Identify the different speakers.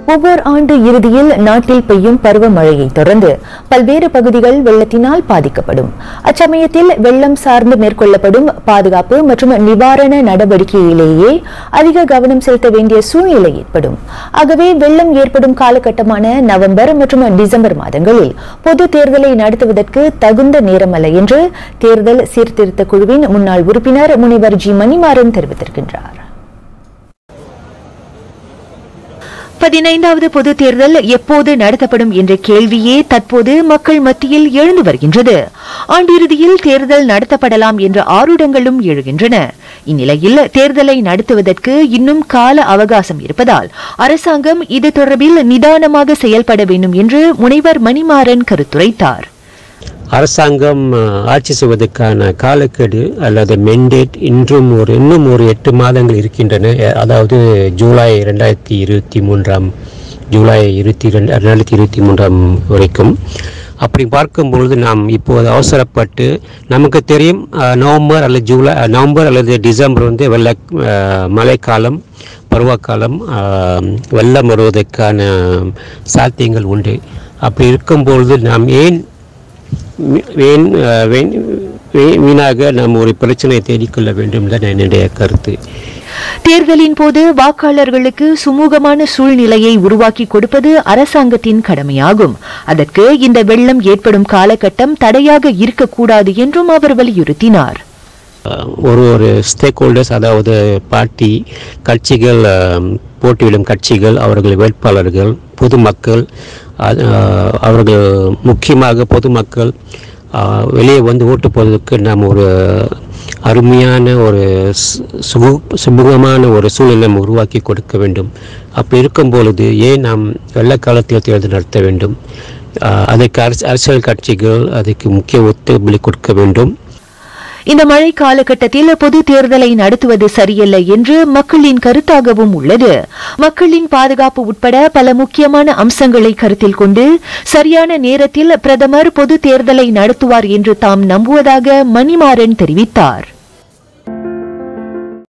Speaker 1: ஒவ்வொரு ஆண்டு இறுதியில் நாட்டில் பெய்யும் பருவமழையை தொடர்ந்து பல்வேறு பகுதிகள் வெள்ளத்தினால் பாதிக்கப்படும் அச்சமயத்தில் வெள்ளம் சார்ந்து மேற்கொள்ளப்படும் பாதுகாப்பு மற்றும் நிவாரண நடவடிக்கையிலேயே அதிக கவனம் செலுத்த வேண்டிய சூழ்நிலை ஏற்படும் ஆகவே வெள்ளம் ஏற்படும் காலகட்டமான நவம்பர் மற்றும் டிசம்பர் மாதங்களில் பொது தேர்தலை நடத்துவதற்கு தகுந்த நேரமல்ல என்று தேர்தல் சீர்திருத்த குழுவின் முன்னாள் உறுப்பினர் முனிவர் ஜி மணிமாறன் தெரிவித்திருக்கின்றார் பதினைந்தாவது பொது தேர்தல் எப்போது நடத்தப்படும் என்ற கேள்வியே தற்போது மக்கள் மத்தியில் எழுந்து வருகின்றது ஆண்டிறுதியில் தேர்தல் நடத்தப்படலாம் என்ற ஆருடங்களும் எழுகின்றன இந்நிலையில் தேர்தலை நடத்துவதற்கு இன்னும் கால அவகாசம் இருப்பதால் அரசாங்கம் இது தொடர்பில் நிதானமாக செயல்பட வேண்டும் என்று முனைவர் மணிமாறன் கருத்துரைத்தார்
Speaker 2: அரசாங்கம் அஹ், ஆட்சி செய்வதற்கான காலக்கெடு அல்லது மெண்டேட் இன்றும் ஒரு இன்னும் ஒரு எட்டு மாதங்கள் இருக்கின்றன அஹ், அதாவது ஜூலை ரெண்டாயிரத்தி இருபத்தி மூன்றாம் ஜூலை இருபத்தி ரெண்டு ரெண்டாயிரத்தி இருபத்தி மூன்றாம் வரைக்கும் அப்படி பார்க்கும் பொழுது நாம் இப்போது அவசரப்பட்டு நமக்கு தெரியும் அஹ், நவம்பர் அல்லது ஜூலை அஹ், நவம்பர் அல்லது டிசம்பர் வந்து வெள்ள அஹ், மழைக்காலம் பருவகாலம் அஹ், வெள்ளம் வருவதற்கான சாத்தியங்கள் உண்டு அப்படி இருக்கும் பொழுது நாம் ஏன் வீ- வீண் அஹ், வீண் வீ- வீணாக நாம் ஒரு பிரச்சனையை தேடிக்கொள்ள வேண்டும் தான் என்னுடைய கருத்து
Speaker 1: தேர்தலின் போது வாக்காளர்களுக்கு சுமூகமான சூழ்நிலையை உருவாக்கி கொடுப்பது அரசாங்கத்தின் கடமையாகும் அதற்கு இந்த வெள்ளம் ஏற்படும் காலகட்டம் தடையாக இருக்கக்கூடாது என்றும் அவர் வலியுறுத்தினார்
Speaker 2: அஹ், ஒரு ஒரு ஸ்டேக் ஹோல்டர்ஸ் அதாவது பார்ட்டி கட்சிகள் அஹ், போட்டியிடும் கட்சிகள் அவர்கள் வேட்பாளர்கள் பொதுமக்கள் அது, அஹ், அவர்கள் முக்கியமாக பொதுமக்கள் அஹ், வெளியே வந்து ஓட்டு போவதற்கு நாம் ஒரு அருமையான ஒரு சு- சுமு சுமூகமான ஒரு சூழ்நிலை நாம் உருவாக்கி கொடுக்க வேண்டும் அப்படி இருக்கும் பொழுது ஏன் நாம் வெள்ளக்காலத்தில் தேர்தல் நடத்த வேண்டும் அஹ், அதற்கு அரசு அரசியல் கட்சிகள் அதுக்கு முக்கிய ஒத்துழைப்பு கொடுக்க வேண்டும்
Speaker 1: இந்த மழை காலகட்டத்தில் பொது தேர்தலை நடத்துவது சரியல்ல என்று மக்களின் கருத்தாகவும் உள்ளது மக்களின் பாதுகாப்பு உட்பட பல முக்கியமான அம்சங்களை கருத்தில் கொண்டு சரியான நேரத்தில் பிரதமர் பொது தேர்தலை நடத்துவார் என்று தாம் நம்புவதாக மணிமாறன் தெரிவித்தார்